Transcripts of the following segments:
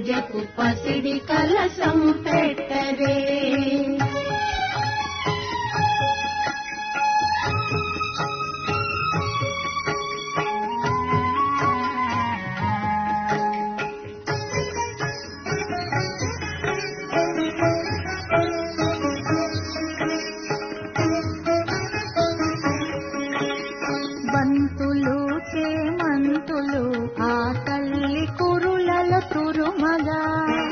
పూజకు పసిడి కలసం పెట్టరే బంతులు చేమంతులు ఆ తల్లి కురులలో తురుమగా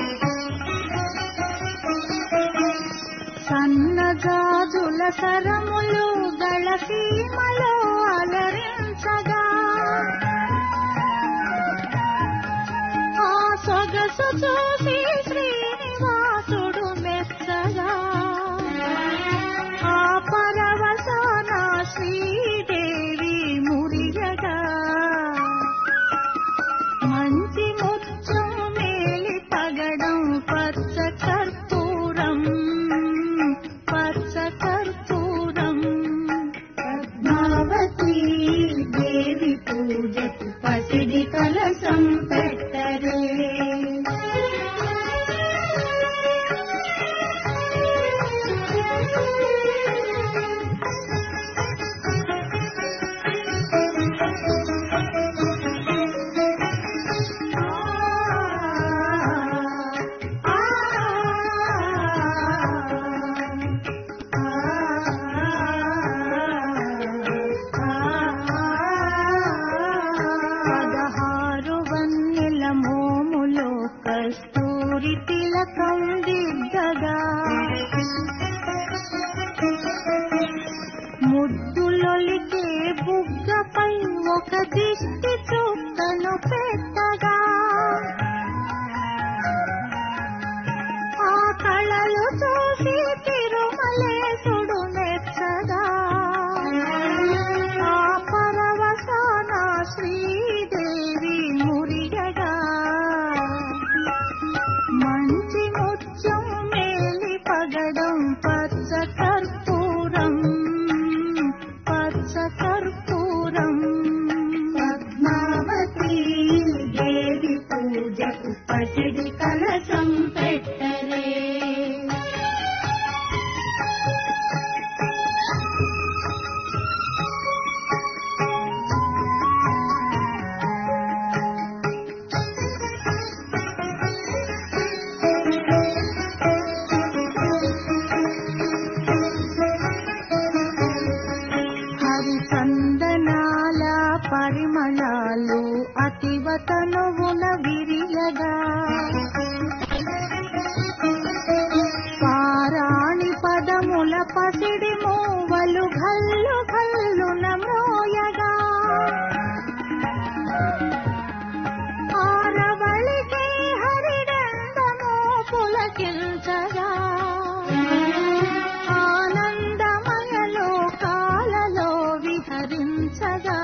సన్నజాజుల సరములు దళసీమలో అలరించగా ఆ సొగసు చూసి శ్రీనివాసుడు మెచ్చగా ఆ పరవశాన శ్రీదేవి మురియగా మంచి ముత్యం మేలి పగడం పచ్చ కర్పూరం పచ్చ కర్పూరం పద్మావతి దేవి పూజకు పసిడి కలసం పెట్టరే పదహారు వన్నెల మోములో కస్తూరి తిలకం దిద్దగా ముద్దులొలికే బుగ్గపై ఒక దిష్టి చుక్కను పెట్టగా ఆ కళలు చూసి తిరుమలేశుడు మెచ్చగా ఆ పరవశాన శ్రీదేవి మురియగా మంచి ముత్యం మేలి పగడం పచ్చ కర్పూరం పచ్చ కర్పూరం పద్మావతి దేవి పూజకు పసిడి కలసం పెట్టరే హరిచందనాల పరిమళాలు అతివతనువున విరియగా పారాణి పదముల పసిడి మూవలు గల్లు గల్లున మోయగా ఆరవళికే హరిడందమో పులకించగా ఆనందమయ లోకాలలో విహరించగా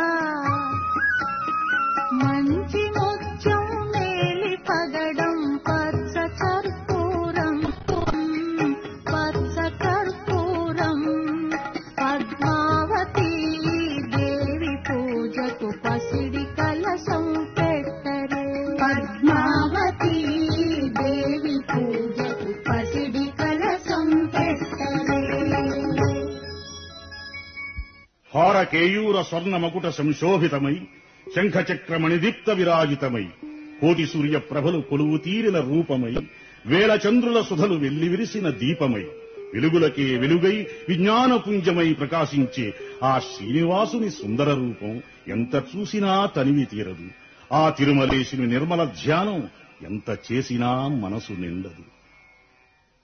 మంచి ముత్యం మేలి పగడం పచ్చ కర్పూరం పచ్చ కర్పూరం పద్మావతి దేవి పూజకు పసిడి కలసం పెట్టరే పద్మావతి దేవి పూజకు పసిడి కలసం పెట్టరే హార కేయూర స్వర్ణ మకుట సంశోభితమై శంఖచక్రమణి దీప్త విరాజితమై కోటి సూర్య ప్రభలు కొలువు తీరిన రూపమై వేల చంద్రుల సుధలు వెల్లివిరిసిన దీపమై వెలుగులకే వెలుగై విజ్ఞానపుంజమై ప్రకాశించే ఆ శ్రీనివాసుని సుందర రూపం ఎంత చూసినా తనివి తీరదు ఆ తిరుమలేశుని నిర్మల ధ్యానం ఎంత చేసినా మనసు నిండదు